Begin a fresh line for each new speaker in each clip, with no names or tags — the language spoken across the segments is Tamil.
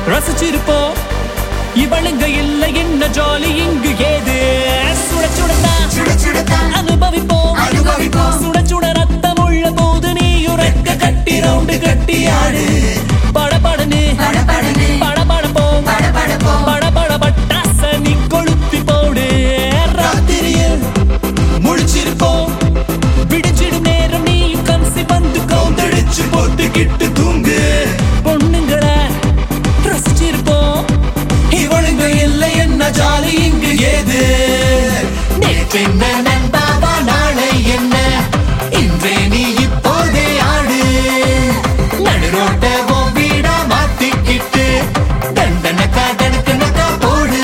ரசிச்சிருப்போம் இவளுங்க இல்லை என்ன ஜாலி இங்கு ஏது சுட சுடத்தான்
சுட சுடத்தான்
அனுபவிப்போம்
அனுபவிப்போம்.
சுட சுட ரத்தம் உள்ள போது நீ உரைக்க கட்டி ரவுண்டு கட்டி ஆடு படபடனு
படபடன்னு
படபடப்போம்
படபடப்போம்.
படபட பட்டாச நீ கொளுத்தி போடு ராத்திரியில் முழிச்சிருப்போம் விடிஞ்சிடும் நேரம் நீ கம்சி வந்து கவுந்தடிச்சு போட்டுக்கிட்டு தூங்கு பொண்ணுங்களை ரசிச்சிருப்போம் இவளுங்க இல்லை என்ன ஜாலி இங்கு ஏது நேற்றென்ன நண்பாவா நாளை என்ன இன்றே நீ இப்போதே ஆடு நடுரோட்ட உன் வீடா மாத்திக்கிட்டு தண்டனக்கா தடுக்கனக்கா போடு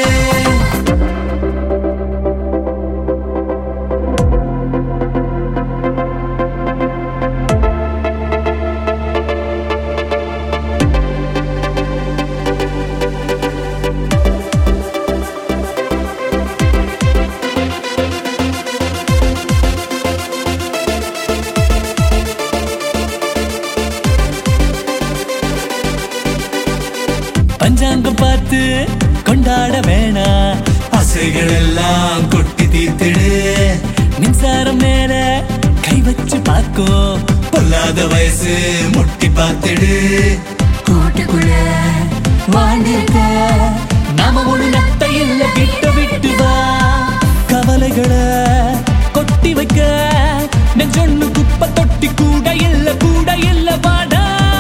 பஞ்சாங்கம் பார்த்து கொண்டாட வேணாம் ஆசைகள் எல்லாம் கொட்டி தீர்த்திடு மின்சாரம் மேல கை வச்சு பார்க்கும் பொல்லாத வயசு முட்டி பார்த்திடு
கூட்டுக்குள்ள வாழ்ந்திருக்க
நாம ஒரு நத்தை இல்ல விட்டு விட்டு வா கவலைகளை கொட்டி வைக்க நெஞ்சொன்னு குப்பை தொட்டி கூட இல்ல கூட இல்ல வாடா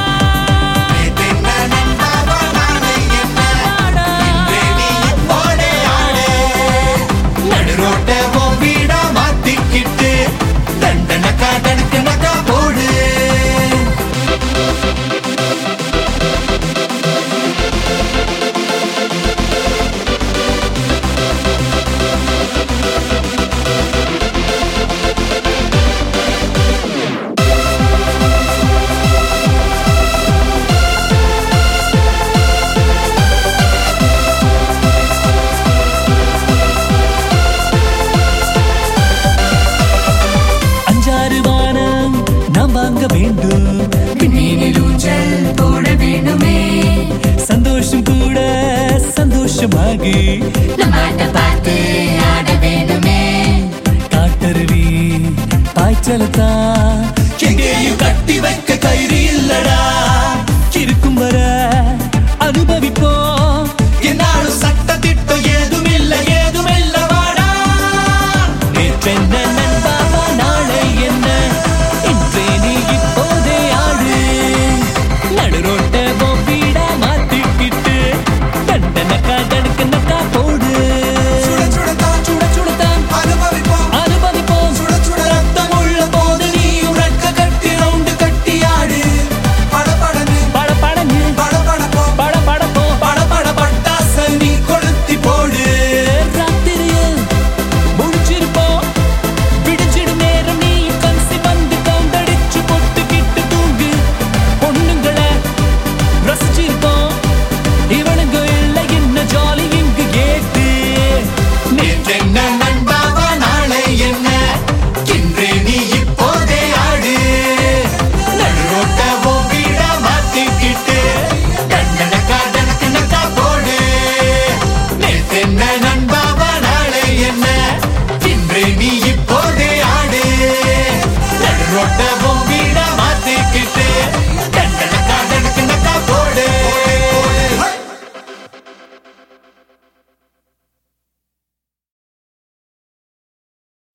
வாடா. நடுரோட்ட உன் வீடா மாத்திக்கிட்டு தண்டனக்கா தடுக்கனக்கா போடு அஞ்சாறு வானம் நாம் வாங்க வேண்டும்
விண்மீனில் ஊஞ்சல் போட வேண்டுமே
சந்தோஷம் கூட சந்தோஷமாகி
நம்மாட்ட பார்த்து ஆட வேண்டுமே
காட்டருவி பாய்ச்சலத்தான்